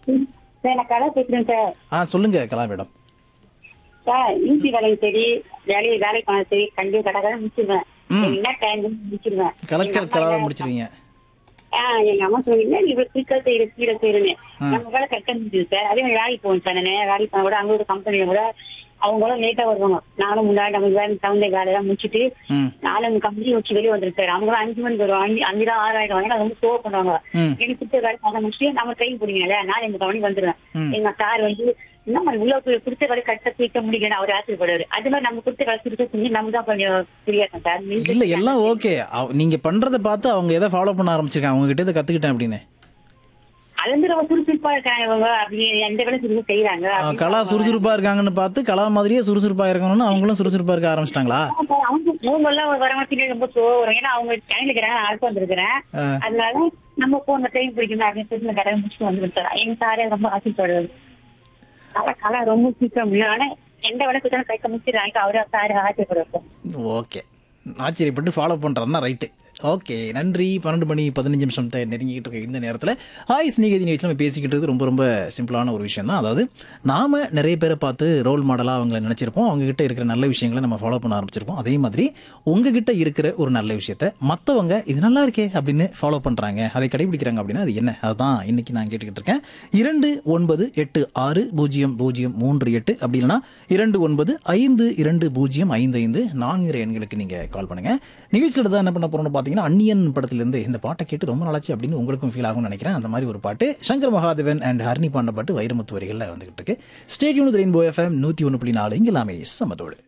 Sir நான் கடை பேசுறேன் சார் ஆ சொல்லுங்க கலா மேடம் சார் ஈசி வேலையும் சரி வேலையை வேலைக்கு போனாலும் சரி கண்டிப்பா கடை கடை முடிச்சிருவேன் ம். என்ன டைம் முடிச்சிருவேன் கலக்கல் கலாவை முடிச்சிருவீங்க ஆ, எங்க அம்மா சொன்னீங்க இவ்வளவு சீக்கிரம் செய்யற சீக்கிரம் செய்யறேன்னு நம்ம வேலை கரெக்டா முடிஞ்சது சார் அதே மாதிரி வேலைக்கு போவோம் சார் நான் வேலைக்கு போனா கூட அங்க ஒரு கம்பெனில கூட அவங்களும் லேட்டா வருவாங்க நானும் முன்னாடி நமக்கு வேலை தகுந்த வேலையெல்லாம் முடிச்சுட்டு ம் நானும் கம்பெனி வச்சு வெளியே வந்துருக்கு சார் அவங்களும் அஞ்சு மணிக்கு வருவாங்க அஞ்சு அஞ்சு தான் ஆறாயிரம் வாங்க ரொம்ப ஸ்டோர் பண்ணுவாங்க ம் எனக்கு பிடிச்ச வேலை அதை முடிச்சுட்டு நம்ம ட்ரெயின் பிடிக்கல நான் எங்க கவனிக்கு வந்துருவேன் ம். எங்க சார் வந்து என்ன உள்ள பிடிச்ச வேலை கரெக்டா சீக்கிர முடிக்கணும் அவர் ஆசைப்படுவாரு அது மாதிரி நம்ம பிடிச்ச வேலை சீக்கிரம் செஞ்சு நம்ம தான் கொஞ்சம் ஃப்ரீயா இருக்கோம் சார் நீங்க- இல்ல எல்லாம் ஓகே நீங்க பண்றதை பார்த்து அவங்க எதை ஃபாலோ பண்ண ஆரம்பிச்சிருக்காங்க அவங்க கிட்ட இதை கத்துக்கிட்டேன் அப்படின்னு அது வந்து ரொம்ப சுறுசுறுப்பா இருக்காங்க இவங்க அப்படி எந்த வேலை சுறுசுறுப்பு செய்யறாங்க ஆ, கலா சுறுசுறுப்பா இருக்காங்கன்னு பார்த்து கலா மாதிரியே சுறுசுறுப்பா இருக்கணும்னு அவங்களும் சுறுசுறுப்பா இருக்க ஆரம்பிச்சிட்டாங்களா அவங்க அவங்க எல்லாம் வரவங்க பின்னாடி ரொம்ப ஸ்லோ வரும் ஏன்னா அவங்க டைம்ல இருக்கிறாங்க நான் அடுத்து வந்திருக்கிறேன் ஆ. அதனால நம்ம போன ட்ரெயின் பிடிக்கணும் அப்படின்னு சொல்லி இந்த கடை முடிச்சுட்டு வந்துருக்கோம் சார் எங்க சாரே ரொம்ப ஆசைப்படுவாரு கலா கலா ரொம்ப சீக்கிரம் முடியும் ஆனா எந்த வேலை சுத்தம் கைக்க முடிச்சிடறாங்க அவரே சாரு ஆசைப்படுவார் ஓகே ஆச்சரியப்பட்டு ஃபாலோ பண்ணுறதுனா ரைட்டு ஓகே நன்றி பன்னெண்டு மணி பதினஞ்சு நிமிஷம் த- நெருங்கிக்கிட்டு இருக்க இந்த நேரத்தில் ஹாய் ஸ்நேகிதி நிகழ்ச்சியில் நம்ம பேசிக்கிட்டு இருக்கிறது ரொம்ப ரொம்ப சிம்பிளான ஒரு விஷயம் தான் அதாவது நாம நிறைய பேரை பார்த்து ரோல் மாடலாக அவங்கள நினச்சிருப்போம் அவங்க கிட்ட இருக்கிற நல்ல விஷயங்களை நம்ம ஃபாலோ பண்ண ஆரம்பிச்சிருப்போம் அதே மாதிரி உங்ககிட்ட இருக்கிற ஒரு நல்ல விஷயத்த மற்றவங்க இது நல்லா இருக்கே அப்படின்னு ஃபாலோ பண்ணுறாங்க அதை கடைபிடிக்கிறாங்க அப்படின்னா அது என்ன அதுதான் இன்னைக்கு நான் கேட்டுக்கிட்டு இருக்கேன் இரண்டு ஒன்பது எட்டு ஆறு பூஜ்ஜியம் பூஜ்ஜியம் மூன்று எட்டு அப்படி இல்லைன்னா இரண்டு ஒன்பது ஐந்து இரண்டு பூஜ்ஜியம் ஐந்து ஐந்து நான்கிற எண்களுக்கு நீங்கள் கால் பண்ணுங்க நிகழ்ச்சியில் தான் என்ன பண்ண போறோம்னு பார்த்தீங்கன்னா அந்நியன் படத்திலிருந்து இந்த பாட்டை கேட்டு ரொம்ப நாளாச்சு அப்படின்னு உங்களுக்கும் ஃபீல் ஆகும்னு நினைக்கிறேன் அந்த மாதிரி ஒரு பாட்டு சங்கர் மகாதேவன் அண்ட் ஹர்னி பாண்ட பாட்டு வைரமுத்து வரிகளில் வந்துகிட்டு இருக்கு ஸ்டேடியம் ரெயின்போ எஃப்எம் நூற்றி ஒன்று புள்ளி நாலு இங்கே எல்லாமே சமதோடு